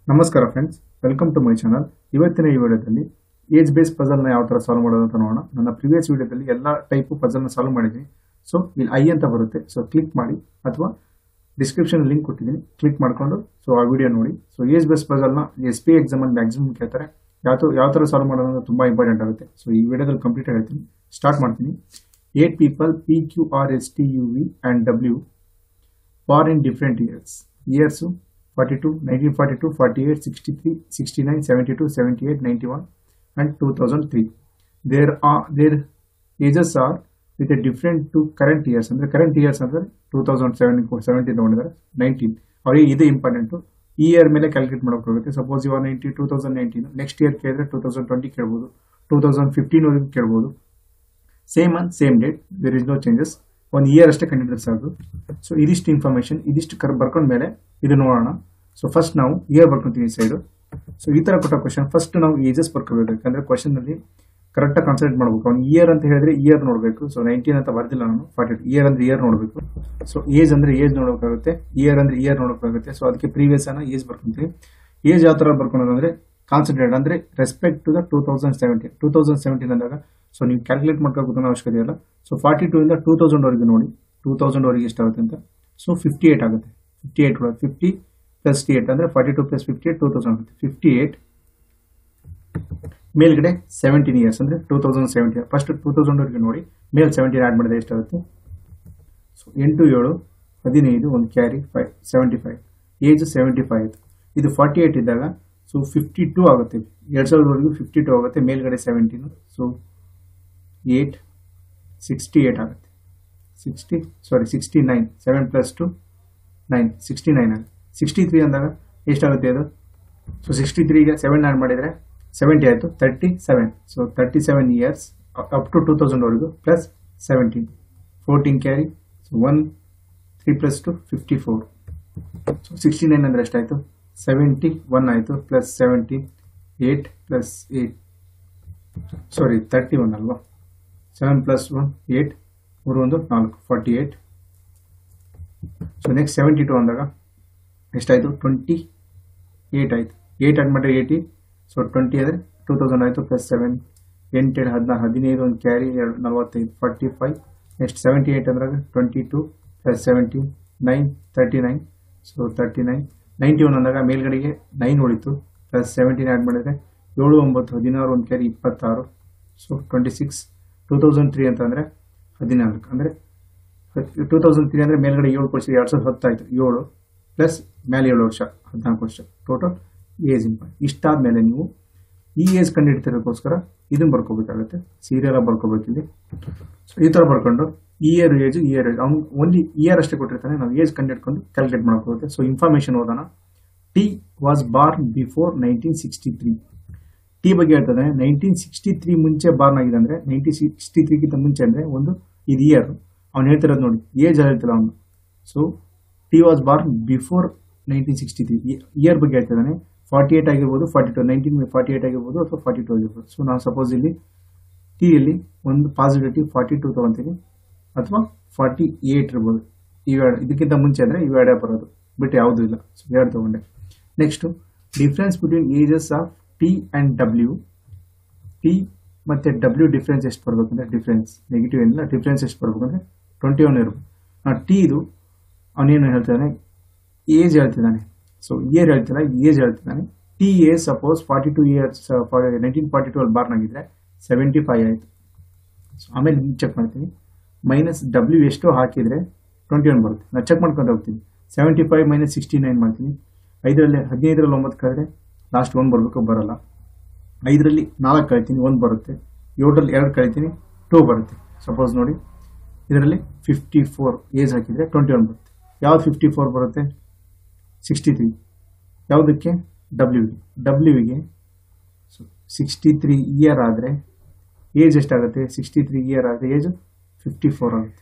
ನಮಸ್ಕಾರ friends welcome to my channel ಇವತ್ತಿನ ಈ ವಿಡಿಯೋದಲ್ಲಿ ಏಜ್ ಬೇಸ್ ಪಜಲ್ನ ಯಾವ ಥರ ಸಾಲ್ವ್ ಮಾಡೋದು ಅಂತ ನೋಡೋಣ ನನ್ನ ಪ್ರಿವಿಯಸ್ ವಿಡಿಯೋದಲ್ಲಿ ಎಲ್ಲ ಟೈಪು ಪಜಲ್ನ ಸಾಲ್ವ್ ಮಾಡಿದ್ದೀನಿ ಸೊ ಇಲ್ಲಿ ಐ ಅಂತ ಬರುತ್ತೆ ಸೊ ಕ್ಲಿಕ್ ಮಾಡಿ ಅಥವಾ ಡಿಸ್ಕ್ರಿಪ್ಷನ್ ಲಿಂಕ್ ಕೊಟ್ಟಿದ್ದೀನಿ ಕ್ಲಿಕ್ ಮಾಡ್ಕೊಂಡು ಸೊ ಆ ವಿಡಿಯೋ ನೋಡಿ ಸೊ ಏಜ್ ಬೇಸ್ ಪಜಲ್ನ ಎಸ್ ಪಿ ಎಕ್ಸಾಮಲ್ಲಿ ಮ್ಯಾಕ್ಸಿಮಮ್ ಕೇಳ್ತಾರೆ ಯಾವ ಯಾವ ಥರ ಸಾಲ್ವ್ ಮಾಡೋದು ಅನ್ನೋದು ತುಂಬ ಇಂಪಾರ್ಟೆಂಟ್ ಆಗುತ್ತೆ ಸೊ ಈ ವಿಡಿಯೋದಲ್ಲಿ ಕಂಪ್ಲೀಟ್ ಹೇಳ್ತೀನಿ ಸ್ಟಾರ್ಟ್ ಮಾಡ್ತೀನಿ eight people P Q R S T U V and W born in different years years forty two nineteen forty two forty eight sixty three sixty nine seventy two seventy eight ninety one and two thousand three there are their ages are with a different to current years ಅಂದರೆ current years ಅಂದರೆ two thousand seven seventeen ತೊಗೊಂಡಿದ್ದಾರೆ nineteen ಅವರಿಗೆ ಇದು important ಈ year ಮೇಲೆ calculate ಮಾಡೋಕ್ಕಾಗುತ್ತೆ suppose ಇವಾಗ ninety two thousand nineteen next year ಕೇಳಿದ್ರೆ ಟೂ ತೌಸಂಡ್ ಟ್ವೆಂಟಿ ಕೇಳ್ಬೋದು ಟೂ ತೌಸಂಡ್ ಫಿಫ್ಟೀನ್ವರೆಗೂ ಕೇಳ್ಬೋದು same month same date there is no changes ಒಂದು ಇಯರ್ ಅಷ್ಟೇ ಕಂಡಿದ್ರೆ ಸಾಕು ಸೊ ಇದಿಷ್ಟು ಇನ್ಫಾರ್ಮೇಶನ್ ಇದಿಷ್ಟು ಕರ್ ಬರ್ಕೊಂಡ ಮೇಲೆ ಇದು ನೋಡೋಣ ಸೊ ಫಸ್ಟ್ ನಾವು ಇಯರ್ ಬರ್ಕೊಂತೀವಿ ಸೈಡು ಸೊ ಈ ತರ ಕೊಟ್ಟ ಕ್ವಶನ್ ಫಸ್ಟ್ ನಾವು ಏಜಸ್ ಬರ್ಕೋಬೇಕು ಯಾಕಂದ್ರೆ ಕ್ವಶನ್ ಅಲ್ಲಿ ಕರೆಕ್ಟಾಗಿ ಕಾನ್ಸಂಟ್ರೇಟ್ ಮಾಡಬೇಕು ಅವ್ನು ಇಯರ್ ಅಂತ ಹೇಳಿದ್ರೆ ಇಯರ್ ನೋಡಬೇಕು ಸೊ ನೈನ್ಟೀನ್ ಅಂತ ಬರ್ದಿಲ್ಲ ನಾನು ಫಾರ್ಟಿ ಇಯರ್ ಅಂದ್ರೆ ಇಯರ್ ನೋಡಬೇಕು ಸೊ ಏಜ್ ಅಂದ್ರೆ ಏಜ್ ನೋಡಬೇಕಾಗುತ್ತೆ ಇಯರ್ ಅಂದ್ರೆ ಇಯರ್ ನೋಡಬೇಕಾಗುತ್ತೆ ಸೊ ಅದಕ್ಕೆ ಪ್ರೀವಿಯಸ್ ಅನ್ನ ಏಜ್ ಬರ್ಕೊಂತೀವಿ ಏಜ್ ಯಾವ ತರ ಬರ್ಕೊಳೋದು ಅಂದ್ರೆ ಕಾನ್ಸಂಟ್ರೇಟ್ ಅಂದ್ರೆ respect to the two thousand seventeen two thousand seventeen ಅಂದಾಗ ಸೊ ನೀವು ಕ್ಯಾಲ್ಕುಲೇಟ್ ಮಾಡ್ಕೋಬೇಕು ಅವಶ್ಯಕತೆ ಇಲ್ಲ ಸೊ ಫಾರ್ಟಿ ಟೂ ಇಂದ ಟೂ ತೌಸಂಡ್ ವರೆಗೆ ನೋಡಿ ಟೂ ತೌಸಂಡ್ ವರೆಗೆ ಎಷ್ಟಾಗುತ್ತೆ ಅಂತ ಸೊ ಫಿಫ್ಟಿ ಏಟ್ ಆಗುತ್ತೆ fifty eight fifty plus T eight ಅಂದ್ರೆ forty two plus fifty eight two thousand ಆಗುತ್ತೆ ಫಿಫ್ಟಿ ಏಟ್ ಮೇಲ್ಗಡೆ ಸೆವೆಂಟೀನ್ ಇಯರ್ಸ್ ಅಂದ್ರೆ two thousand seventeen first two thousand ವರೆಗೆ ನೋಡಿ ಮೇಲ್ ಸೆವೆಂಟೀನ್ ಆಡ್ ಮಾಡಿದ್ರೆ ಎಷ್ಟಾಗುತ್ತೆ ಸೊ ಎಂಟು ಏಳು ಹದಿನೈದು ಒಂದು carry five seventy five age seventy five ಆಯಿತು ಇದು ಫಾರ್ಟಿ ಏಟ್ ಇದ್ದಾಗ ಸೊ ಫಿಫ್ಟಿ ಟೂ ಆಗುತ್ತೆ ಎರಡು ಸಾವಿರದವರೆಗೂ ಫಿಫ್ಟಿ ಟೂ ಆಗುತ್ತೆ ಮೇಲ್ಗಡೆ seventeen so eight sixty eight ಆಗುತ್ತೆ sixty sorry sixty nine seven plus two nine sixty nine ಆಗುತ್ತೆ ಸಿಕ್ಸ್ಟಿ ತ್ರೀ ಅಂದಾಗ ಎಷ್ಟಾಗುತ್ತೆ ಅದು ಸೊ ಸಿಕ್ಸ್ಟಿ ತ್ರೀಗೆ ಸೆವೆನ್ ಆ್ಯಡ್ ಮಾಡಿದರೆ ಸೆವೆಂಟಿ ಆಯಿತು thirty seven so thirty seven years up to two ತೌಸಂಡ್ವರೆಗೂ plus seventeen fourteen carry so one three plus two fifty four so sixty nine ಅಂದರೆ ಎಷ್ಟಾಯಿತು ಸೆವೆಂಟಿ ಒನ್ ಆಯಿತು plus seventy eight plus eight sorry thirty one ಅಲ್ವಾ seven plus one eight ಮೂರು ಒಂದು ನಾಲ್ಕು forty eight so next seventy two ಅಂದಾಗ ಎಷ್ಟಾಯಿತು twenty eight ಆಯಿತು ಏಟ್ ಆಡ್ ಮಾಡಿದ್ರೆ ಏಯ್ಟಿ ಸೊ ಟ್ವೆಂಟಿ ಅಂದರೆ ಟೂ ತೌಸಂಡ್ ಆಯಿತು ಪ್ಲಸ್ ಸೆವೆನ್ ಎಂಟು ಹದಿನಾರು ಹದಿನೈದು ಒಂದು ಕ್ಯಾರಿ ಎರಡು ನಲ್ವತ್ತೈದು forty five next seventy eight ಅಂದಾಗ twenty two plus seventy nine thirty nine so thirty nine ninety one ಅಂದಾಗ ಮೇಲ್ಗಡೆಗೆ ನೈನ್ ಉಳಿತು ಪ್ಲಸ್ ಸೆವೆಂಟೀನ್ ಆ್ಯಡ್ ಮಾಡಿದರೆ ಏಳು ಒಂಬತ್ತು ಹದಿನಾರು ಒಂದು ಕ್ಯಾರಿ ಇಪ್ಪತ್ತಾರು so twenty six two thousand three ಅಂತಂದರೆ ಹದಿನಾಲ್ಕು ಅಂದರೆ ಟೂ ತೌಸಂಡ್ ತ್ರೀ ಅಂದರೆ ಮೇಲ್ಗಡೆ ಏಳು ಕೊಡಿಸಿ ಎರಡು ಸಾವಿರದ ಹತ್ತಾಯಿತು ಏಳು ಪ್ಲಸ್ ಮೇಲೆ ಏಳು ವರ್ಷ ಹದಿನಾಲ್ಕು ವರ್ಷ ಟೋಟಲ್ ಏಜ್ ಇಂಪಾರ್ಟ್ ಇಷ್ಟಾದ್ಮೇಲೆ ನೀವು ಈ ಏಜ್ ಕಂಡುಹಿಡ್ತಿರೋಕ್ಕೋಸ್ಕರ ಇದನ್ನ ಬರ್ಕೋಬೇಕಾಗುತ್ತೆ ಸೀರಿಯಲ್ ಬರ್ಕೋಬೇಕು ಇಲ್ಲಿ ಸೊ ಈ ಥರ ಬರ್ಕೊಂಡು ಇಯರ್ ಏಜ್ ಇಯರ್ ಏಜ್ ಅವ್ನು ಓನ್ಲಿ ಇಯರ್ ಅಷ್ಟೇ ಕೊಟ್ಟಿರ್ತಾನೆ ನಾವು ಏಜ್ ಕಂಡುಹಿಡ್ಕೊಂಡು ಕ್ಯಾಲ್ಕುಲೇಟ್ ಮಾಡ್ಕೋಬೇಕು ಸೊ ಇನ್ಫಾರ್ಮೇಶನ್ ಓದೋಣ T was born before nineteen sixty three T ಬಗ್ಗೆ ಹೇಳ್ತದೆ ನೈನ್ಟೀನ್ ಸಿಕ್ಸ್ಟಿ ತ್ರೀ ಮುಂಚೆ ಬಾರ್ನ್ ಆಗಿದೆ ಅಂದ್ರೆ ನೈನ್ಟೀನ್ ಸಿಕ್ಸ್ಟಿ ತ್ರೀಗಿಂತ ಮುಂಚೆ ಅಂದ್ರೆ ಒಂದು ಇದು ಇಯರ್ ಅವ್ನು ಹೇಳ್ತಿರೋದು ನೋಡಿ ಏಜ್ ಹೇಳ್ತಿಲ್ಲ ಅವನು so T was born before nineteen sixty three year ಬಗ್ಗೆ ಹೇಳ್ತಿದ್ದಾನೆ ಫಾರ್ಟಿ ಏಟ್ ಆಗಿರ್ಬೋದು forty two nineteen forty eight ಆಗಿರ್ಬೋದು ಅಥವಾ ಫಾರ್ಟಿ ಟು ಆಗಿರ್ಬೋದು ಸೊ ನಾವು ಸಪೋಸ್ ಇಲ್ಲಿ ಟಿಯಲ್ಲಿ ಒಂದು ಪಾಸಿಬಿಲಿಟಿ ಫಾರ್ಟಿ ಟು ತೊಗೊತೀನಿ ಅಥವಾ ಫಾರ್ಟಿ ಏಟ್ ಇರ್ಬೋದು ಇವೆರಡು ಇದಕ್ಕಿಂತ ಮುಂಚೆ ಅಂದರೆ ಇವೆರಡೇ ಬರೋದು ಬಿಟ್ಟು ಯಾವುದೂ ಇಲ್ಲ ಸೊ ಎರಡು ತೊಗೊಂಡೆ next difference between ages of T and W T ಮತ್ತು ಡಬ್ಲ್ಯೂ ಡಿಫ್ರೆನ್ಸ್ ಎಷ್ಟು ಬರಬೇಕಂದ್ರೆ ಡಿಫ್ರೆನ್ಸ್ ನೆಗೆಟಿವ್ ಏನಿಲ್ಲ ಡಿಫ್ರೆನ್ಸ್ ಎಷ್ಟು ಬರಬೇಕಂದ್ರೆ ಟ್ವೆಂಟಿ ಒನ್ ಇರಬೇಕು ಆ ಟಿ ಇದು ಅವನೇನು ಹೇಳ್ತಿದ್ದಾನೆ ಏಜ್ ಹೇಳ್ತಿದ್ದಾನೆ ಸೊ ಇಯರ್ ಹೇಳ್ತಿಲ್ಲ ಏಜ್ ಹೇಳ್ತಿದ್ದಾನೆ T A suppose forty two years nineteen forty two ಅಲ್ಲಿ ಬಾರ್ನ್ ಆಗಿದ್ರೆ ಸೆವೆಂಟಿ ಫೈವ್ ಆಯಿತು ಸೊ ಆಮೇಲೆ ಚೆಕ್ ಮಾಡ್ತೀನಿ ಮೈನಸ್ ಡಬ್ಲ್ಯೂ ಎಷ್ಟು ಹಾಕಿದರೆ ಟ್ವೆಂಟಿ ಒನ್ ಬರುತ್ತೆ ನಾನು ಚೆಕ್ ಮಾಡ್ಕೊಂಡು ಹೋಗ್ತೀನಿ seventy five minus sixty nine ಮಾಡ್ತೀನಿ ಐದರಲ್ಲಿ ಹದಿನೈದರಲ್ಲಿ ಒಂಬತ್ತು ಕಳೆದ್ರೆ ಲಾಸ್ಟ್ ಒಂದು ಬರಬೇಕು ಬರಲ್ಲ ಐದರಲ್ಲಿ ನಾಲ್ಕು ಕಳಿತೀನಿ ಒಂದು ಬರುತ್ತೆ ಏಳರಲ್ಲಿ ಎರಡು ಕಳಿತೀನಿ ಟೂ ಬರುತ್ತೆ ಸಪೋಸ್ ನೋಡಿ ಇದರಲ್ಲಿ ಫಿಫ್ಟಿ ಫೋರ್ ಏಜ್ ಹಾಕಿದರೆ ಟ್ವೆಂಟಿ ಒನ್ ಬರುತ್ತೆ ಯಾವ್ದು ಫಿಫ್ಟಿ ಫೋರ್ ಬರುತ್ತೆ ಸಿಕ್ಸ್ಟಿ ತ್ರೀ ಯಾವುದಕ್ಕೆ ಡಬ್ಲ್ಯೂಗೆ ಡಬ್ಲ್ಯೂಗೆ ಸೊ ಸಿಕ್ಸ್ಟಿ ತ್ರೀ ಇಯರ್ ಆದರೆ ಏಜ್ ಎಷ್ಟಾಗುತ್ತೆ ಸಿಕ್ಸ್ಟಿ ತ್ರೀ ಇಯರ್ ಆದರೆ ಏಜ್ ಫಿಫ್ಟಿ ಫೋರ್ ಆಗುತ್ತೆ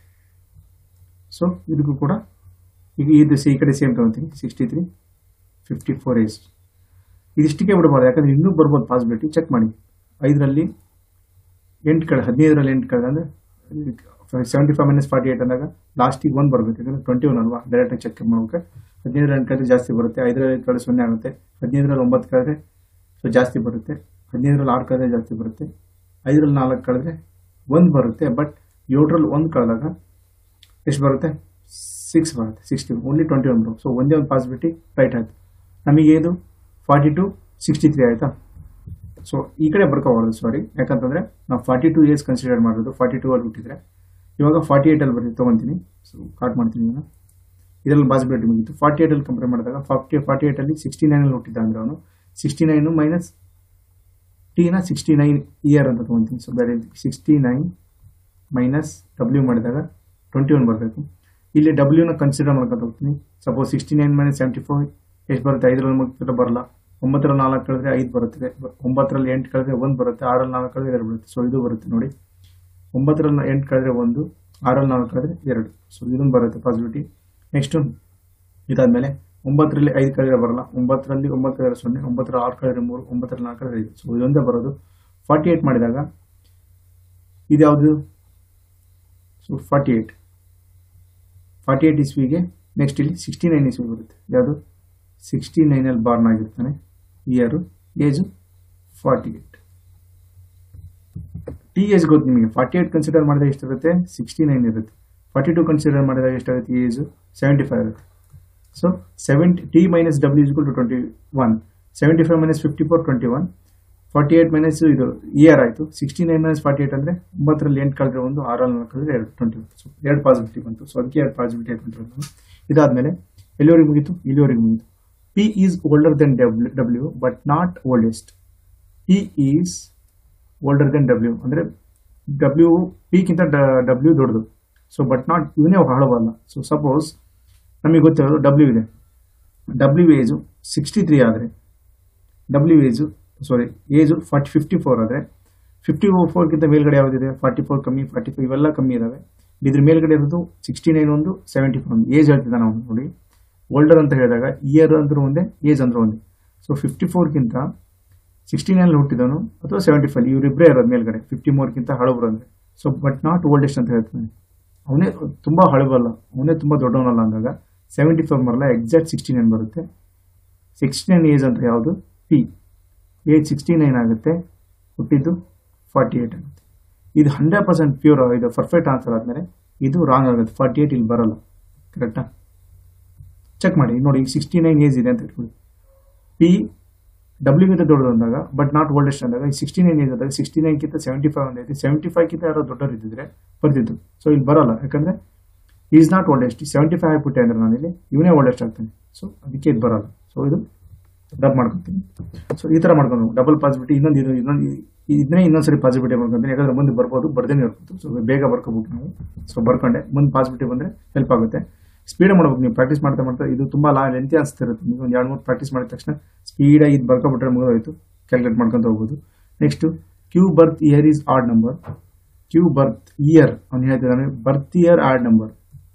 ಸೊ ಇದಕ್ಕೂ ಕೂಡ ಈಗ ಇದು ಈ ಕಡೆ ಸೇಮ್ ತೊಗೊತೀನಿ sixty three fifty four age ಇದಿಷ್ಟಕ್ಕೆ ಬಿಡಬಾರ್ದು ಯಾಕಂದ್ರೆ ಇನ್ನೂ ಬರ್ಬೋದು ಪಾಸಿಬಿಲಿಟಿ ಚೆಕ್ ಮಾಡಿ ಐದರಲ್ಲಿ ಎಂಟು ಕಡೆ ಹದಿನೈದರಲ್ಲಿ ಎಂಟು ಕಡೆ ಅಂದರೆ seventy five minus forty eight ಅಂದಾಗ ಲಾಸ್ಟಿಗೆ ಒನ್ ಬರಬೇಕು ಯಾಕಂದ್ರೆ ಟ್ವೆಂಟಿ ಒನ್ ಅಲ್ವಾ ಡೈರೆಕ್ಟಾಗಿ ಚೆಕ್ ಮಾಡ್ಬೇಕು ಹದಿನೈದರಲ್ಲಿ ಎಂಟು ಕಳೆದ್ರೆ ಜಾಸ್ತಿ ಬರುತ್ತೆ ಐದರಲ್ಲಿ ಐದು ಕಳೆದ್ರೆ ಸೊನ್ನೆ ಆಗುತ್ತೆ ಹದಿನೈದರಲ್ಲಿ ಒಂಬತ್ತು ಕಳೆದ್ರೆ ಸೊ ಜಾಸ್ತಿ ಬರುತ್ತೆ ಹದಿನೈದರಲ್ಲಿ ಆರು ಕಳೆದ್ರೆ ಜಾಸ್ತಿ ಬರುತ್ತೆ ಐದರಲ್ಲಿ ನಾಲ್ಕು ಕಳೆದ್ರೆ ಒಂದು ಬರುತ್ತೆ ಬಟ್ ಏಳರಲ್ಲಿ ಒಂದು ಕಳೆದಾಗ ಎಷ್ಟು ಬರುತ್ತೆ ಸಿಕ್ಸ್ ಬರುತ್ತೆ ಸಿಕ್ಸ್ಟಿ ಓನ್ಲಿ ಟ್ವೆಂಟಿ ಒನ್ ಬರುತ್ತೆ ಸೊ ಒಂದೇ ಒಂದು ಪಾಸಿಬಿಲಿಟಿ ರೈಟ್ ಆಯಿತು ನಮಗೆ ಇದು ಫಾರ್ಟಿ ಟು ಸಿಕ್ಸ್ಟಿ ತ್ರೀ ಆಯಿತಾ ಸೊ ಈ ಕಡೆ ಬರ್ಕೋಬಾರ್ದು ಸಾರಿ ಯಾಕಂತಂದರೆ ನಾವು ಫಾರ್ಟಿ ಟು ಇಯರ್ಸ್ ಕನ್ಸಿಡರ್ ಮಾಡೋದು ಫಾರ್ಟಿ ಟೂ ಅಲ್ಲಿ ಹುಟ್ಟಿದ್ರೆ ಇವಾಗ ಫಾರ್ಟಿ ಏಯ್ಟಲ್ಲಿ ಬರ್ತೀವಿ ತೊಗೊತೀನಿ ಸೊ ಕಾಟ್ ಮಾಡ್ತೀನಿ ಈಗ ಇದರಲ್ಲಿ ಪಾಸಿಬಿಲಿಟಿ ಮುಗೀತು ಫಾರ್ಟಿ ಏಯ್ಟಲ್ಲಿ ಕಂಪೇರ್ ಮಾಡಿದಾಗ ಫಾರ್ಟಿ ಫಾರ್ಟಿ ಏಯ್ಟಲ್ಲಿ ಸಿಕ್ಸ್ಟಿ ನೈನಲ್ಲಿ ಹುಟ್ಟಿದ್ದ ಅಂದರೆ ಅವನು ಸಿಕ್ಸ್ಟಿ ನೈನು ಮೈನಸ್ ಟಿನ ಸಿಕ್ಸ್ಟಿ ನೈನ್ ಇಯರ್ ಅಂತ ತೊಗೊತೀನಿ ಸೊ ಬೇರೆ ಸಿಕ್ಸ್ಟಿ ನೈನ್ ಮೈನಸ್ ಡಬ್ಲ್ಯೂ ಮಾಡಿದಾಗ ಟ್ವೆಂಟಿ ಒನ್ ಬರಬೇಕು ಇಲ್ಲಿ ಡಬ್ಲ್ಯೂನ ಕನ್ಸಿಡರ್ ಮಾಡ್ಕೊಂಡು ಹೋಗ್ತೀನಿ suppose sixty nine minus seventy four ಎಷ್ಟು ಬರುತ್ತೆ ಐದರಲ್ಲಿ ಮುಗಿದ್ರೆ ಬರಲ್ಲ ಒಂಬತ್ತರಲ್ಲಿ ನಾಲ್ಕು ಕಳೆದ್ರೆ ಐದು ಬರುತ್ತೆ ಒಂಬತ್ತರಲ್ಲಿ ಎಂಟು ಕಳೆದ್ರೆ ಒಂದು ಬರುತ್ತೆ ಆರಲ್ಲಿ ನಾಲ್ಕು ಕಳೆದ್ರೆ ಎರಡು ಬರುತ್ತೆ ಸೊ ಇದು ಬರುತ್ತೆ ನೋಡಿ ಒಂಬತ್ತರಲ್ಲಿ ಎಂಟು ಕಳೆದ್ರೆ ಒಂದು ಆರಲ್ಲಿ ನಾಲ್ಕು ಕಳೆದ್ರೆ ಎರಡು ಸೊ ಇದೊಂದು ಬರುತ್ತೆ ಪಾಸಿಬಿಲಿಟಿ ನೆಕ್ಸ್ಟು ಇದಾದಮೇಲೆ ಒಂಬತ್ತರಲ್ಲಿ ಐದು ಕಳೆದ್ರೆ ಬರಲ್ಲ ಒಂಬತ್ತರಲ್ಲಿ ಒಂಬತ್ತು ಕಳೆದ್ರೆ ಸೊನ್ನೆ ಒಂಬತ್ತರ ಆರು ಕಳೆದ್ರೆ ಮೂರು ಒಂಬತ್ತರಲ್ಲಿ ನಾಲ್ಕು ಕಳೆದ್ರೆ ಐದು ಸೊ ಇದೊಂದೇ ಬರೋದು ಫಾರ್ಟಿ ಏಯ್ಟ್ ಮಾಡಿದಾಗ ಇದು ಯಾವುದು so forty eight forty eight ಇಸ್ವಿಗೆ ನೆಕ್ಸ್ಟ್ ಇಲ್ಲಿ ಸಿಕ್ಸ್ಟಿ ನೈನ್ ಇಸ್ವಿ ಬರುತ್ತೆ ಯಾವುದು ಸಿಕ್ಸ್ಟಿ ನೈನಲ್ಲಿ ಬಾರ್ನ್ ಆಗಿರ್ತಾನೆ year age forty eight T age ಗೊತ್ತು ನಿಮಗೆ ಫಾರ್ಟಿ ಏಯ್ಟ್ ಕನ್ಸಿಡರ್ ಮಾಡಿದಾಗ ಎಷ್ಟಿರುತ್ತೆ ಸಿಕ್ಸ್ಟಿ ನೈನ್ ಇರುತ್ತೆ ಫಾರ್ಟಿ ಟು ಕನ್ಸಿಡರ್ ಮಾಡಿದಾಗ ಎಷ್ಟಾಗುತ್ತೆ ಏಜು ಸೆವೆಂಟಿ ಫೈವ್ ಇರುತ್ತೆ so seventy T minus W is equal to twenty one seventy five minus fifty four twenty one forty eight minus ಇದು year ಆಯಿತು sixty nine minus forty eight ಅಂದರೆ ಒಂಬತ್ತರಲ್ಲಿ ಎಂಟು ಕಳೆದ್ರೆ ಒಂದು ಆರಲ್ಲಿ ನಾಲ್ಕು ಕಳೆದ್ರೆ ಎರಡು ಟ್ವೆಂಟಿ ಸೊ ಎರಡು ಪಾಸಿಬಿಲಿಟಿ ಬಂತು ಸೊ ಅದಕ್ಕೆ ಎರಡು ಪಾಸಿಬಿಲಿಟಿ ಹಾಕೊಂಡಿರೋದು ಇದಾದಮೇಲೆ ಎಲ್ಲಿವರೆಗೆ ಮುಗೀತು ಇಲ್ಲಿವರೆಗೆ ಮುಗೀತು P is older then W W but not oldest P is older then W ಅಂದರೆ ಡಬ್ಲ್ಯೂ ಪಿಗಿಂತ ಡಬ್ಲ್ಯೂ ದೊಡ್ಡದು ಸೊ ಬಟ್ ನಾಟ್ ಇವನೇ ಹಳವಲ್ಲ ಸೊ ಸಪೋಸ್ ನಮಗೆ ಗೊತ್ತಿರೋದು ಡಬ್ಲ್ಯೂ ಇದೆ ಡಬ್ಲ್ಯೂ ಏಜು ಸಿಕ್ಸ್ಟಿ ತ್ರೀ ಆದರೆ W age sorry age forty fifty four ಆದರೆ ಫಿಫ್ಟಿ ಫೋರ್ಗಿಂತ ಮೇಲ್ಗಡೆ ಯಾವುದಿದೆ ಫಾರ್ಟಿ ಫೋರ್ ಕಮ್ಮಿ ಫಾರ್ಟಿ ಫೈವ್ ಇವೆಲ್ಲ ಕಮ್ಮಿ ಇದಾವೆ ಇದ್ರ ಮೇಲ್ಗಡೆ ಇರೋದು ಸಿಕ್ಸ್ಟಿ ನೈನ್ ಒಂದು ಸೆವೆಂಟಿ ಫೋರ್ ಒಂದು ಏಜ್ ಹೇಳ್ತಿದ್ದಾನೆ ಅವನು ನೋಡಿ ಓಲ್ಡರ್ ಅಂತ ಹೇಳಿದಾಗ ಇಯರ್ ಅಂದ್ರೂ ಒಂದೇ ಏಜ್ ಅಂದ್ರೂ ಒಂದೇ ಸೊ ಫಿಫ್ಟಿ ಫೋರ್ಗಿಂತ ಸಿಕ್ಸ್ಟಿ ನೈನಲ್ಲಿ ಹುಟ್ಟಿದವನು ಅಥವಾ ಸೆವೆಂಟಿ ಫೈವ್ ಇವರಿಬ್ಬರೇ ಇರೋದು ಮೇಲ್ಗಡೆ ಫಿಫ್ಟಿ ಮೋರ್ಗಿಂತ ಹಳಬರು ಅಂದರೆ ಸೊ ಬಟ್ ನಾಟ್ ಓಲ್ಡೆಸ್ಟ್ ಅಂತ ಹೇಳ್ತಾನೆ ಅವನೇ ತುಂಬ ಹಳಬಲ್ಲ ಅವನೇ ತುಂಬ ದೊಡ್ಡವನಲ್ಲ ಅಂದಾಗ ಸೆವೆಂಟಿ ಫೈವ್ ಬರಲ್ಲ ಎಕ್ಸಾಕ್ಟ್ ಸಿಕ್ಸ್ಟಿ ನೈನ್ ಬರುತ್ತೆ ಸಿಕ್ಸ್ಟಿ ನೈನ್ ಏಜ್ ಅಂತ ಯಾವುದು ಪಿ ಏಜ್ ಸಿಕ್ಸ್ಟಿ ನೈನ್ ಆಗುತ್ತೆ ಹುಟ್ಟಿದ್ದು ಫಾರ್ಟಿ ಏಯ್ಟ್ ಆಗುತ್ತೆ ಇದು ಹಂಡ್ರೆಡ್ ಪರ್ಸೆಂಟ್ ಪ್ಯೂರ್ ಇದು ಪರ್ಫೆಕ್ಟ್ ಆನ್ಸರ್ ಆದಮೇಲೆ ಇದು ರಾಂಗ್ ಆಗುತ್ತೆ ಫಾರ್ಟಿ ಏಯ್ಟ್ ಇಲ್ಲಿ ಬರಲ್ಲ ಕರೆಕ್ಟಾ ಚೆಕ್ ಮಾಡಿ ನೋಡಿ ಈಗ ಸಿಕ್ಸ್ಟಿ ನೈನ್ ಏಜ್ ಇದೆ ಅಂತ ಇಟ್ಕೊಳ್ಳಿ ಪಿ ಡಬ್ಲ್ಯೂಗಿಂತ ದೊಡ್ಡದು ಅಂದಾಗ ಬಟ್ ನಾಟ್ ಓಲ್ಡೆಸ್ಟ್ ಅಂದಾಗ ಸಿಕ್ಸ್ಟಿ ನೈನ್ ಏಜ್ ಆದಾಗ ಸಿಕ್ಸ್ಟಿ ನೈನ್ಗಿಂತ ಸೆವೆಂಟಿ ಫೈವ್ ಒಂದೈತಿ ಸೆವೆಂಟಿ ಫೈವ್ಗಿಂತ ಯಾರೋ ದೊಡ್ಡವರು ಇದ್ದಿದ್ರೆ ಬರ್ತಿದ್ದು ಸೊ ಇಲ್ಲಿ ಬರಲ್ಲ ಯಾಕಂದ್ರೆ is not oldest seventy five ಆಗ್ಬಿಟ್ಟೆ ಅಂದ್ರೆ ನಾನು ಇಲ್ಲಿ ಇವನೇ ಓಲ್ಡೆಸ್ಟ್ ಆಗ್ತಾನೆ ಸೊ ಅದಕ್ಕೆ ಇದು ಬರಲ್ಲ ಸೊ ಇದು ಡಬ್ ಮಾಡ್ಕೊತೀನಿ ಸೊ ಈ ಥರ ಮಾಡ್ಕೊಂಡು ಡಬಲ್ ಪಾಸಿಬಿಲಿಟಿ ಇನ್ನೊಂದು ಇದು ಇನ್ನೊಂದು ಇದನ್ನೇ ಇನ್ನೊಂದ್ಸರಿ ಪಾಸಿಬಿಲಿಟಿ ಮಾಡ್ಕೊಂತೀನಿ ಯಾಕಂದ್ರೆ ಮುಂದೆ ಬರ್ಬೋದು ಬರ್ದೇನೆ ಇರ್ಬೋದು ಸೊ ಬೇಗ ಬರ್ಕೋಬೇಕು ನಾವು ಸೊ ಬರ್ಕೊಂಡೆ ಮುಂದೆ ಪಾಸಿಬಿಲಿಟಿ ಬಂದರೆ ಹೆಲ್ಪ್ ಆಗುತ್ತೆ ಸ್ಪೀಡ್ ಮಾಡ್ಬೇಕು ನೀವು ಪ್ರಾಕ್ಟೀಸ್ ಮಾಡ್ತಾ ಮಾಡ್ತಾ ಇದು ತುಂಬ ಲಾ ಲೆಂತಿ ಅನಿಸ್ತಿರುತ್ತೆ ನೀವು ಒಂದು ಎರಡು ಮೂರು ಪ್ರಾಕ್ಟೀಸ್ ಮಾಡಿದ ತಕ್ಷಣ ಸ್ಪೀಡಾಗಿ ಇದು ಬರ್ಕೊಬಿಟ್ರೆ ಮುಗಿದೋಯ್ತು ಕ್ಯಾಲ್ಕುಲೇಟ್ ಮಾಡ್ಕೊಂತ ಹೋಗ್ಬೋದು next Q birth year is odd number Q birth year ಅವ್ನು ಹೇಳ್ತಿದ್ದಾನೆ birth year odd number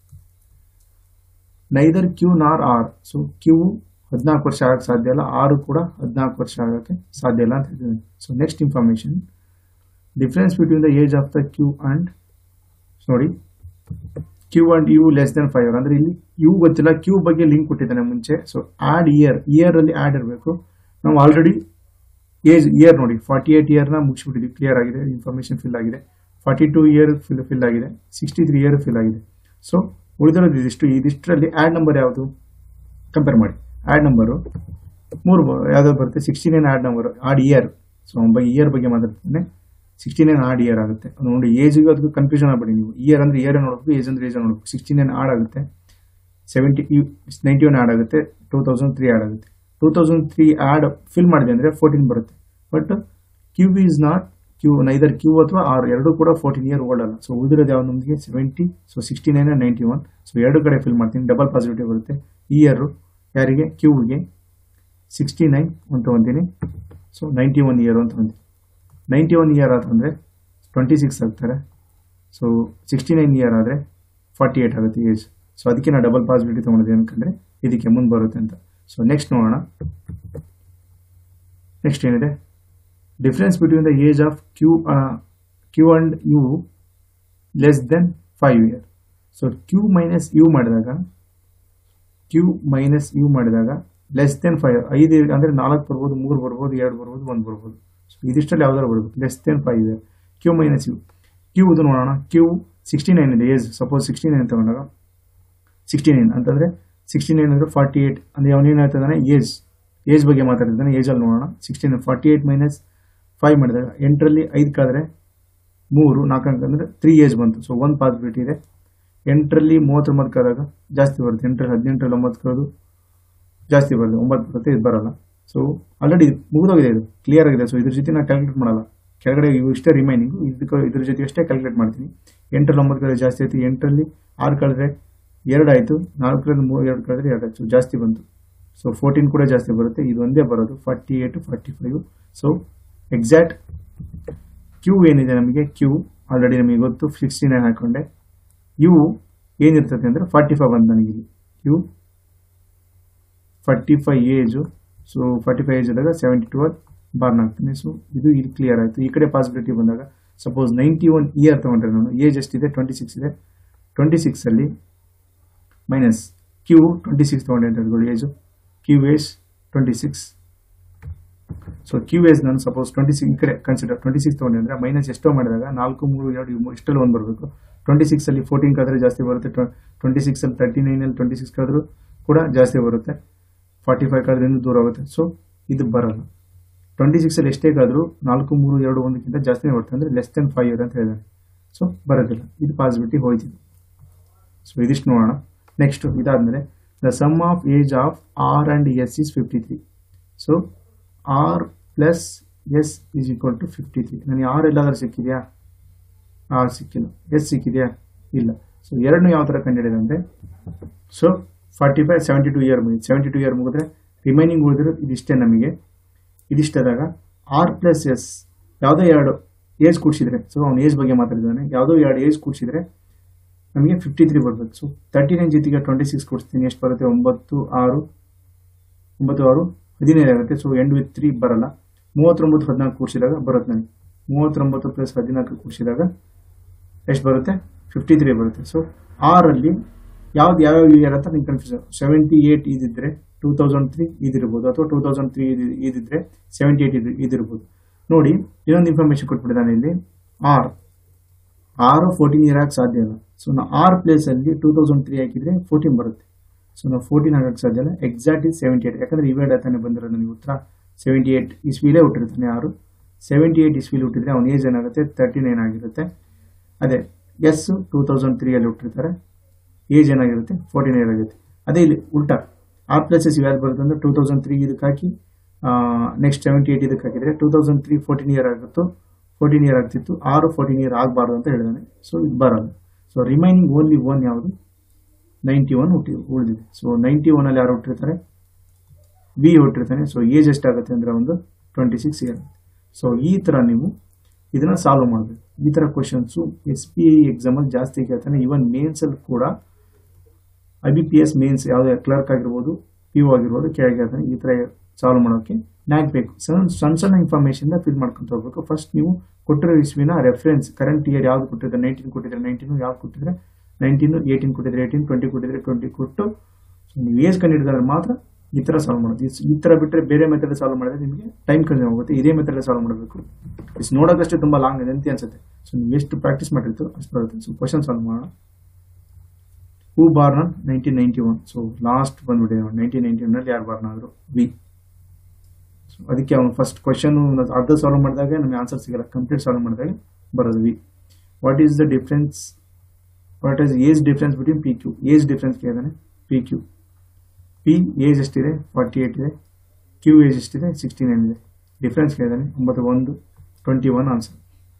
neither Q nor R so Q ಹದಿನಾಲ್ಕು ವರ್ಷ ಆಗಕ್ಕೆ ಸಾಧ್ಯ ಇಲ್ಲ ಆರು ಕೂಡ ಹದಿನಾಲ್ಕು ವರ್ಷ ಆಗೋಕ್ಕೆ ಸಾಧ್ಯ ಇಲ್ಲ ಅಂತ ಹೇಳ್ತಿದ್ದಾನೆ so next information difference between the age of the Q and ನೋಡಿ Q and U less than five ಅಂದ್ರೆ ಇಲ್ಲಿ ಯು ಗೊತ್ತಿಲ್ಲ ಕ್ಯೂ ಬಗ್ಗೆ ಲಿಂಕ್ ಕೊಟ್ಟಿದ್ದಾನೆ ಮುಂಚೆ ಸೊ ಆಡ್ ಇಯರ್ ಇಯರ್ ಅಲ್ಲಿ ಆಡ್ ಇರಬೇಕು ನಾವು ಆಲ್ರೆಡಿ ಏಜ್ ಇಯರ್ ನೋಡಿ ಫಾರ್ಟಿ ಏಟ್ ಇಯರ್ನ ಮುಗಿಸ್ಬಿಟ್ಟಿದ್ವಿ ಕ್ಲಿಯರ್ ಆಗಿದೆ ಇನ್ಫಾರ್ಮೇಶನ್ ಫಿಲ್ ಆಗಿದೆ forty two year fill fill ಆಗಿದೆ ಸಿಕ್ಸ್ಟಿ ತ್ರೀ ಇಯರ್ ಫಿಲ್ ಆಗಿದೆ ಸೊ ಉಳಿದಿರೋದು ಇದಿಷ್ಟು ಇದಿಷ್ಟರಲ್ಲಿ ಆಡ್ ನಂಬರ್ ಯಾವುದು ಕಂಪೇರ್ ಮಾಡಿ ಆಡ್ ನಂಬರು ಮೂರು ಯಾವ್ದು ಬರುತ್ತೆ sixty nine odd number odd year so ಒಬ್ಬ ಇಯರ್ ಬಗ್ಗೆ ಮಾತಾಡ್ತಾನೆ ಸಿಕ್ಸ್ಟಿ ನೈನ್ ಆಡ್ ಇಯರ್ ಆಗುತ್ತೆ ಅದು ನೋಡಿ ಏಜ್ಗೆ ಅದಕ್ಕೆ ಕನ್ಫ್ಯೂಷನ್ ಆಗ್ಬೇಡಿ ನೀವು ಇಯರ್ ಅಂದ್ರೆ ಇಯರ್ ನೋಡ್ಬೇಕು ಏಜ್ ಅಂದ್ರೆ ಏಜ್ ನೋಡ್ಬೇಕು ಸಿಕ್ಸ್ಟಿ ನೈನ್ ಆಡ್ ಆಗುತ್ತೆ ಸೆವೆಂಟಿ ನೈಂಟಿ ಒನ್ ಆಡ್ ಆಗುತ್ತೆ ಟೂ ತೌಸಂಡ್ ತ್ರೀ ಆಡ್ ಆಗುತ್ತೆ two thousand three odd fill ಮಾಡಿದೆ ಅಂದರೆ ಫೋರ್ಟೀನ್ ಬರುತ್ತೆ but Q is not Q neither Q ಅಥವಾ ಆರ್ ಎರಡು ಕೂಡ ಫೋರ್ಟೀನ್ ಇಯರ್ ಓಲ್ಡ್ ಅಲ್ಲ ಸೊ ಉಳಿದಿರೋದು ಯಾವ್ದು ನಮಗೆ seventy so sixty nine ninety one so ಎರಡು ಕಡೆ ಫಿಲ್ ಮಾಡ್ತೀನಿ ಡಬಲ್ ಪಾಸಿಬಿಲಿಟಿ ಬರುತ್ತೆ ಇಯರು ಯಾರಿಗೆ ಕ್ಯೂಗೆ ಸಿಕ್ಸ್ಟಿ ನೈನ್ ಅಂತ ತೊಗೊತೀನಿ ಸೊ ನೈಂಟಿ ಒನ್ ಇಯರ್ ಅಂತ ತೊಗೊಂತೀನಿ ನೈಂಟಿ ಒನ್ ಇಯರ್ ಆತಂದರೆ ಟ್ವೆಂಟಿ ಸಿಕ್ಸ್ ಆಗ್ತಾರೆ ಸೊ ಸಿಕ್ಸ್ಟಿ ನೈನ್ ಇಯರ್ ಆದರೆ ಫಾರ್ಟಿ ಏಯ್ಟ್ ಆಗುತ್ತೆ ಏಜ್ ಸೊ ಅದಕ್ಕೆ ನಾನು ಡಬಲ್ ಪಾಸಿಬಿಲಿಟಿ ತೊಗೊಂಡಿದ್ದೆ ಅನ್ಕಂದ್ರೆ ಇದಕ್ಕೆ ಮುಂದೆ ಬರುತ್ತೆ ಅಂತ ಸೊ ನೆಕ್ಸ್ಟ್ ನೋಡೋಣ ನೆಕ್ಸ್ಟ್ ಏನಿದೆ difference between the age of Q Q and U less than five year so Q minus U ಮಾಡಿದಾಗ ಕ್ಯೂ ಮೈನಸ್ ಯು ಮಾಡಿದಾಗ ಲೆಸ್ ದೆನ್ ಫೈವ್ ಐದು ಅಂದರೆ ನಾಲ್ಕು ಬರ್ಬೋದು ಮೂರು ಬರ್ಬೋದು ಎರಡು ಬರ್ಬೋದು ಒಂದು ಬರ್ಬೋದು ಸೊ ಇದಿಷ್ಟಲ್ಲಿ ಯಾವ್ದಾರು ಬರ್ಬೋದು ಲೆಸ್ ದೆನ್ ಫೈವ್ ಇದೆ ಕ್ಯೂ ಮೈನಸ್ ಯು ಕ್ಯೂ ಇದು ನೋಡೋಣ ಕ್ಯೂ ಸಿಕ್ಸ್ಟಿ ನೈನ್ ಇದೆ ಏಜ್ ಸಪೋಸ್ ಸಿಕ್ಸ್ಟಿ ನೈನ್ ತಗೊಂಡಾಗ ಸಿಕ್ಸ್ಟಿ ನೈನ್ ಅಂತಂದರೆ ಸಿಕ್ಸ್ಟಿ ನೈನ್ ಅಂದರೆ ಫಾರ್ಟಿ ಏಯ್ಟ್ ಅಂದರೆ ಅವನೇನು ಹೇಳ್ತಾನೆ ಏಜ್ ಏಜ್ ಬಗ್ಗೆ ಮಾತಾಡ್ತಿದ್ದಾನೆ ಏಜಲ್ಲಿ ನೋಡೋಣ sixty nine forty eight minus five ಮಾಡಿದಾಗ ಎಂಟರಲ್ಲಿ ಐದು ಕಾದ್ರೆ ಮೂರು ನಾಲ್ಕು ಅಂಕ ಅಂದರೆ ತ್ರೀ ಏಜ್ ಬಂತು ಸೊ ಒಂದು ಪಾಸಿಬಿಲಿಟಿ ಇದೆ ಎಂಟರಲ್ಲಿ ಮೂವತ್ತೊಂಬತ್ತು ಕಾದಾಗ ಜಾಸ್ತಿ ಬರುತ್ತೆ ಎಂಟರಲ್ಲಿ ಹದಿನೆಂಟರಲ್ಲಿ ಒಂಬತ್ತು ಕಳೆದು ಜಾಸ್ತಿ ಬರುತ್ತೆ ಒಂಬತ್ತು ಬರುತ್ತೆ ಇದು ಬರಲ್ಲ ಸೊ ಆಲ್ರೆಡಿ ಮುಗಿದೋಗಿದೆ ಇದು ಕ್ಲಿಯರ್ ಆಗಿದೆ ಸೊ ಇದ್ರ ಜೊತೆ ನಾನು ಕ್ಯಾಲ್ಕುಲೇಟ್ ಮಾಡಲ್ಲ ಕೆಳಗಡೆ ಇವು ಇಷ್ಟೇ ರಿಮೈನಿಂಗ್ ಇದಕ್ಕೆ ಇದ್ರ ಜೊತೆ ಅಷ್ಟೇ ಕ್ಯಾಲ್ಕುಲೇಟ್ ಮಾಡ್ತೀನಿ ಎಂಟರಲ್ಲಿ ಒಂಬತ್ತು ಕಳೆದ್ರೆ ಜಾಸ್ತಿ ಆಯ್ತು ಎಂಟರಲ್ಲಿ ಆರು ಕಳೆದ್ರೆ ಎರಡು ಆಯಿತು ನಾಲ್ಕರಲ್ಲಿ ಮೂರು ಎರಡು ಕಳೆದ್ರೆ ಎರಡು ಆಯಿತು ಜಾಸ್ತಿ ಬಂತು ಸೊ ಫೋರ್ಟೀನ್ ಕೂಡ ಜಾಸ್ತಿ ಬರುತ್ತೆ ಇದು ಒಂದೇ ಬರೋದು forty eight forty five so exact Q ಏನಿದೆ ನಮಗೆ ಕ್ಯೂ ಆಲ್ರೆಡಿ ನಮಗೆ ಗೊತ್ತು ಸಿಕ್ಸ್ಟಿ ನೈನ್ ಹಾಕೊಂಡೆ ಯು ಏನಿರ್ತದೆ ಅಂದರೆ ಫಾರ್ಟಿ ಫೈವ್ ಬಂದು ನನಗೆ ಇಲ್ಲಿ U forty five age so forty five age ಆದಾಗ ಸೆವೆಂಟಿ ಟು ಬಾರ್ನ್ ಆಗ್ತೀನಿ ಸೊ ಇದು ಇಲ್ಲಿ ಕ್ಲಿಯರ್ ಆಯಿತು ಈ ಕಡೆ ಪಾಸಿಬಿಲಿಟಿ ಬಂದಾಗ ಸಪೋಸ್ ನೈಂಟಿ ಒನ್ ಇಯರ್ ತೊಗೊಂಡ್ರೆ ನಾನು ಏಜ್ ಎಷ್ಟಿದೆ ಟ್ವೆಂಟಿ ಸಿಕ್ಸ್ ಇದೆ ಟ್ವೆಂಟಿ ಸಿಕ್ಸಲ್ಲಿ ಮೈನಸ್ ಕ್ಯೂ ಟ್ವೆಂಟಿ ಸಿಕ್ಸ್ ತೊಗೊಂಡೆ ಅಂತ ಹೇಳ್ಕೊಳ್ಳಿ age Q age twenty six so Q S ನಾನು ಸಪೋಸ್ ಟ್ವೆಂಟಿ ಸಿಕ್ಸ್ ಈ ಕಡೆ ಕನ್ಸಿಡರ್ ಟ್ವೆಂಟಿ ಸಿಕ್ಸ್ ತೊಗೊಂಡೆ ಅಂದರೆ ಮೈನಸ್ ಎಷ್ಟೋ ಮಾಡಿದಾಗ ನಾಲ್ಕು ಮೂರು ಎರಡು ಇವು ಇಷ್ಟಲ್ಲಿ ಒಂದು ಬರಬೇಕು ಟ್ವೆಂಟಿ ಸಿಕ್ಸಲ್ಲಿ ಫೋರ್ಟೀನ್ ಕಳೆದ್ರೆ ಜಾಸ್ತಿ ಬರುತ್ತೆ ಟ್ವೆಂಟಿ ಸಿಕ್ಸಲ್ಲಿ ತರ್ಟಿ ನೈನಲ್ಲಿ ಟ್ವೆಂಟಿ ಸಿಕ್ಸ್ ಕಳೆದ್ರು ಕೂಡ ಜಾಸ್ತಿ ಬರುತ್ತೆ ಫಾರ್ಟಿ ಫೈವ್ ಕಳೆದ್ರೆ ಇನ್ನೂ ದೂರ ಆಗುತ್ತೆ ಸೊ ಇದು ಬರಲ್ಲ ಟ್ವೆಂಟಿ ಸಿಕ್ಸಲ್ಲಿ ಎಷ್ಟೇ ಕಳೆದ್ರು ನಾಲ್ಕು ಮೂರು ಎರಡು ಒಂದಕ್ಕಿಂತ ಜಾಸ್ತಿನೇ ಬರುತ್ತೆ ಅಂದರೆ ಲೆಸ್ ದೆನ್ ಫೈವ್ ಇಯರ್ ಅಂತ ಹೇಳಿದ್ದಾರೆ ಸೊ ಬರೋದಿಲ್ಲ ಇದು ಪಾಸಿಬಿಲಿಟಿ ಹೋಯ್ತಿದೆ ಸೊ ಇದಿಷ್ಟು ನೋಡೋಣ ನೆಕ್ಸ್ಟ್ ಇದಾದಮೇಲೆ the sum of age of R and S is fifty three so R plus S is equal to fifty three ನನಗೆ ಆರ್ ಎಲ್ಲಾದ್ರೂ ಸಿಕ್ಕಿದೆಯಾ ಆರ್ ಸಿಕ್ಕಿಲ್ಲ ಎಸ್ ಸಿಕ್ಕಿದೆಯಾ ಇಲ್ಲ ಸೊ ಎರಡನ್ನೂ ಯಾವ ಥರ ಕಂಡುಹಿಡಿದೆ ಅಂದರೆ so forty five seventy two year ಮುಗಿದು ಸೆವೆಂಟಿ ಟು ಇಯರ್ ಮುಗಿದ್ರೆ ರಿಮೈನಿಂಗ್ ಉಳಿದಿರೋದು ಇದಿಷ್ಟೇ ನಮಗೆ ಇದಿಷ್ಟಾದಾಗ ಆರ್ ಪ್ಲಸ್ ಎಸ್ ಯಾವುದೋ ಎರಡು ಏಜ್ ಕೂಡಿಸಿದ್ರೆ ಸೊ ಅವ್ನು ಏಜ್ ಬಗ್ಗೆ ಮಾತಾಡಿದ್ದಾನೆ ಯಾವುದೋ ಎರಡು ಏಜ್ ಕೂಡಿಸಿದ್ರೆ ನಮಗೆ ಫಿಫ್ಟಿ ತ್ರೀ ಬರಬೇಕು ಸೊ ತರ್ಟಿ ನೈನ್ ಜೊತೆಗೆ ಟ್ವೆಂಟಿ ಸಿಕ್ಸ್ ಕೊಡ್ತೀನಿ ಎಷ್ಟು ಬರುತ್ತೆ ಒಂಬತ್ತು ಆರು ಒಂಬತ್ತು ಆರು ಹದಿನೈದು ಆಗುತ್ತೆ ಸೊ ಎಂಡ್ ವಿತ್ ತ್ರೀ ಬರಲ್ಲ ಮೂವತ್ತೊಂಬತ್ತು ಹದಿನಾಲ್ಕು ಕೂಡಿಸಿದಾಗ ಬರುತ್ತೆ ನನಗೆ ಮೂವತ್ತೊಂಬತ್ತು ಪ್ಲಸ್ ಹದಿನಾಲ್ಕು ಕೂಡಿಸಿದಾಗ ಎಷ್ಟು ಬರುತ್ತೆ ಫಿಫ್ಟಿ ತ್ರೀ ಬರುತ್ತೆ ಸೊ ಆರಲ್ಲಿ ಯಾವ್ದು ಯಾವ್ಯಾವ ಇಯರ್ ಅಂತ ನಿಮ್ಗೆ ಕನ್ಫ್ಯೂಷನ್ ಸೆವೆಂಟಿ ಏಯ್ಟ್ ಇದಿದ್ರೆ ಟೂ ತೌಸಂಡ್ ತ್ರೀ ಇದಿರ್ಬೋದು ಅಥವಾ ಟೂ ತೌಸಂಡ್ ತ್ರೀ ಇದಿದ್ರೆ ಸೆವೆಂಟಿ ಏಯ್ಟ್ ಇದು ಇದಿರ್ಬೋದು ನೋಡಿ ಇನ್ನೊಂದು ಇನ್ಫಾರ್ಮೇಶನ್ ಕೊಟ್ಬಿಟ್ಟಿದ್ದಾನೆ ಇಲ್ಲಿ ಆರ್ ಆರು ಫೋರ್ಟೀನ್ ಇಯರ್ ಆಗಕ್ಕೆ ಸಾಧ್ಯ ಇಲ್ಲ ಸೊ ನಾವು ಆರ್ ಪ್ಲೇಸಲ್ಲಿ ಟೂ ತೌಸಂಡ್ ತ್ರೀ ಹಾಕಿದ್ರೆ ಫೋರ್ಟೀನ್ ಬರುತ್ತೆ ಸೊ ನಾವು ಫೋರ್ಟೀನ್ ಆಗಕ್ಕೆ ಸಾಧ್ಯ ಇಲ್ಲ ಎಕ್ಸಾಕ್ಟ್ ಇಸ್ ಸೆವೆಂಟಿ ಏಟ್ ಯಾಕಂದ್ರೆ ಇವೇಡ್ ತಾನೇ ಬಂದಿರೋದು ನನಗೆ ಉತ್ತರ ಸೆವೆಂಟಿ ಏಟ್ ಇಸ್ವಿಲೇ ಹುಟ್ಟಿರ್ತಾನೆ ಆರು ಸೆವೆಂಟಿ ಏಟ್ ಇಸ್ವಿಲಿ ಹುಟ್ಟಿದ್ರೆ ಅವ್ನ ಏಜ್ ಏನಾಗುತ್ತೆ ತರ್ಟಿ ನೈನ್ ಆಗಿರುತ್ತೆ ಅದೇ ಎಸ್ ಟೂ ತೌಸಂಡ್ ತ್ರೀಯಲ್ಲಿ ಹುಟ್ಟಿರ್ತಾರೆ ಏಜ್ ಏನಾಗಿರುತ್ತೆ ಫೋರ್ಟೀನ್ ಇಯರ್ ಆಗುತ್ತೆ ಅದೇ ಇಲ್ಲಿ ಉಲ್ಟಾ ಆರ್ ಪ್ಲೇಸಸ್ ಯಾವ್ದು ಬರುತ್ತೆ ಅಂದ್ರೆ ಟೂ ತೌಸಂಡ್ ತ್ರೀ ಇದಕ್ಕೆ ಹಾಕಿ ನೆಕ್ಸ್ಟ್ ಸೆವೆಂಟಿ ಏಟ್ ಇದಕ್ಕೆ ಹಾಕಿದ್ರೆ two thousand three fourteen year ಆಗುತ್ತೋ ಫೋರ್ಟೀನ್ ಇಯರ್ ಆಗ್ತಿತ್ತು ಆರು ಫೋರ್ಟೀನ್ ಇಯರ್ ಆಗಬಾರ್ದು ಅಂತ ಹೇಳಿದಾನೆ ಸೊ ಇದು ಬರಲ್ಲ ಸೊ ರಿಮೈನಿಂಗ್ ಓನ್ಲಿ ಒನ್ ಯಾವುದು ನೈಂಟಿ ಒನ್ ಹುಟ್ಟಿ ಉಳಿದಿದೆ ಸೊ ನೈಂಟಿ ಒನಲ್ಲಿ ಯಾರು ಹುಟ್ಟಿರ್ತಾರೆ ಬಿ ಹುಟ್ಟಿರ್ತಾನೆ ಸೊ ಏಜ್ ಎಷ್ಟಾಗುತ್ತೆ ಅಂದರೆ ಒಂದು ಟ್ವೆಂಟಿ ಸಿಕ್ಸ್ ಇಯರ್ ಸೊ ಈ ಥರ ನೀವು ಇದನ್ನ ಸಾಲ್ವ್ ಮಾಡಬೇಕು ಈ ಥರ ಕ್ವಶನ್ಸು ಎಸ್ ಪಿ ಐ ಎಕ್ಸಾಮಲ್ಲಿ ಜಾಸ್ತಿ ಕೇಳ್ತಾನೆ ಇವನ್ ಮೇನ್ಸಲ್ಲಿ ಕೂಡ I B P S mains ಯಾವುದೇ ಕ್ಲರ್ಕ್ ಆಗಿರ್ಬೋದು ಪಿ ಯು ಆಗಿರ್ಬೋದು ಕೇಳ್ತಾನೆ ಈ ಥರ ಸಾಲ್ವ್ ಮಾಡೋಕ್ಕೆ ನ್ಯಾಕ್ ಬೇಕು ಸಣ್ಣ ಸಣ್ಣ ಸಣ್ಣ ಇನ್ಫಾರ್ಮೇಷನ್ ಫಿಲ್ ಮಾಡ್ಕೊಂತ ಹೋಗ್ಬೇಕು ಫಸ್ಟ್ ನೀವು ಕೊಟ್ಟಿರೋ ಇಸ್ವಿನ ರೆಫರೆನ್ಸ್ ಕರೆಂಟ್ ಇಯರ್ ಯಾವ್ದು ಕೊಟ್ಟಿದ್ರೆ ನೈನ್ಟೀನ್ ಕೊಟ್ಟಿದ್ರೆ ನೈನ್ಟೀನ್ ಯಾವ್ದು ಕೊಟ್ಟಿದ್ರೆ ನೈನ್ಟೀನ್ ಏಯ್ಟೀನ್ ಕೊಟ್ಟಿದ್ರೆ ಏಯ್ಟೀನ್ ಟ್ವೆಂಟಿ ಕೊಟ್ಟಿದ್ರೆ ಟ್ವೆಂಟಿ ಕೊಟ್ಟು ನೀವು ಏಜ್ ಕಂಡಿಡಿದ್ರೆ ಮಾತ್ರ ಈ ಥರ ಸಾಲ್ವ್ ಮಾಡೋದು ಇಸ್- ಈ ಥರ ಬಿಟ್ಟರೆ ಬೇರೆ ಮೆಥಡ್ ಸಾಲ್ವ್ ಮಾಡಿದ್ರೆ ನಿಮಗೆ ಟೈಮ್ ಕನ್ಸ್ಯೂಮ್ ಆಗುತ್ತೆ ಇದೇ ಮೆಥಡ್ ಸಾಲ್ವ್ ಮಾಡಬೇಕು ಇಸ್ ನೋಡೋದಷ್ಟೇ ತುಂಬ ಲಾಂಗ್ ಇದೆ ಅಂತ ಅನ್ಸುತ್ತೆ ಸೊ ನೀವು ಎಷ್ಟು ಪ್ರಾಕ್ಟೀಸ್ ಮಾಡಿರ್ತೀರೋ ಅಷ್ಟು ಬರುತ್ತೆ ಸೊ ಕ್ವಶನ್ ಸಾಲ್ವ್ ಮಾಡೋಣ who born nineteen ninety one so last ಬಂದ್ಬಿಟ್ಟಿದೆ ನೈನ್ಟೀನ್ ನೈಂಟಿ ಒನ್ನಲ್ಲಿ ಯಾರು ಬಾರ್ನ ಆದರು ವಿ ಸೊ ಅದಕ್ಕೆ ಅವನು ಫಸ್ಟ್ ಕ್ವಶನ್ ಅರ್ಧ ಸಾಲ್ವ್ ಮಾಡಿದಾಗ ನಮಗೆ ಆನ್ಸರ್ ಸಿಗಲ್ಲ ಕಂಪ್ಲೀಟ್ ಸಾಲ್ವ್ ಮಾಡಿದಾಗ ಬರೋದು we what is the difference what is age difference between P Q age difference ಕೇಳಿದಾನೆ ಪಿ ಕ್ಯೂ ಪಿ ಏಜ್ ಎಷ್ಟಿದೆ ಫಾರ್ಟಿ ಏಟ್ ಇದೆ ಕ್ಯೂ ಏಜ್ ಎಷ್ಟಿದೆ ಸಿಕ್ಸ್ಟಿ ನೈನ್ ಇದೆ ಡಿಫ್ರೆನ್ಸ್ ಕೇಳಿದಾನೆ ಒಂಬತ್ತು ಒಂದು twenty one answer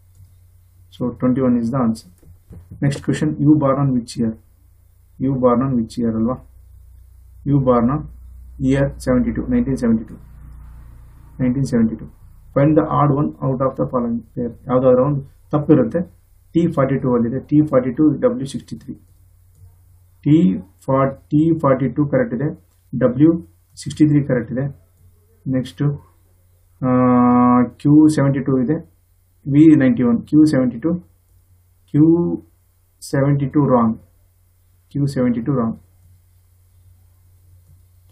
so twenty one is the answer next question U born on which year U born on which year ಅಲ್ವಾ U born on year seventy two nineteen seventy two nineteen seventy to find the odd one out of the following pair ಯಾವುದಾದ್ರೂ ಒಂದು ತಪ್ಪಿರುತ್ತೆ T forty two ಅಲ್ಲಿದೆ T forty two W sixty three T four T forty two correct ಇದೆ W sixty three correct ಇದೆ next Q seventy two ಇದೆ V ninety one Q seventy two Q seventy two wrong Q seventy two wrong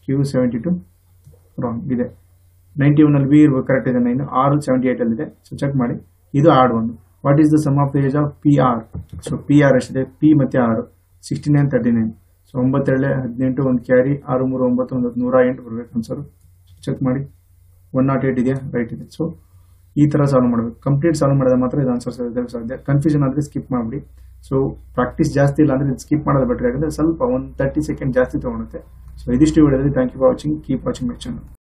Q seventy two wrong ಇದೆ ninety ಒನ್ನಲ್ಲಿ B ಇರ್ಬೇಕು correct ಇದೆ nine R seventy ಏಯ್ಟಲ್ಲಿ ಇದೆ so check ಮಾಡಿ ಇದು ಆಡ್ ಒಂದು what is the sum of age of P R so P R ಎಷ್ಟಿದೆ ಪಿ ಮತ್ತೆ ಆರು sixty nine thirty nine so ಒಂಬತ್ತೆರಳೆ ಹದಿನೆಂಟು ಒಂದು ಕ್ಯಾರಿ ಆರು ಮೂರು ಒಂಬತ್ತು ಒಂದು ನೂರ ಎಂಟು ಬರಬೇಕು ಆನ್ಸರು ಚೆಕ್ ಮಾಡಿ ಒನ್ ನಾಟ್ ಏಟ್ ಇದೆಯಾ ರೈಟ್ ಇದೆ ಸೊ ಈ ಥರ ಸಾಲ್ವ್ ಮಾಡಬೇಕು ಕಂಪ್ಲೀಟ್ ಸಾಲ್ವ್ ಮಾಡಿದ್ರೆ ಮಾತ್ರ ಇದು ಆನ್ಸರ್ ಸಾಧ್ಯ ಕನ್ಫ್ಯೂಷನ್ ಆದರೆ ಸ್ಕಿಪ್ ಮಾಡಿಬಿಡಿ ಸೊ ಪ್ರಾಕ್ಟೀಸ್ ಜಾಸ್ತಿ ಇಲ್ಲ ಅಂದರೆ ಸ್ಕಿಪ್ ಮಾಡೋದು ಬೆಟರ್ ಯಾಕಂದರೆ ಸ್ವಲ್ಪ ಒಂದು ತರ್ಟಿ ಸೆಕೆಂಡ್ ಜಾಸ್ತಿ ತೊಗೊಳುತ್ತೆ ಸೊ ಇದಿಷ್ಟು ವಿಡಿಯೋದಲ್ಲಿ thank you for watching keep watching my channel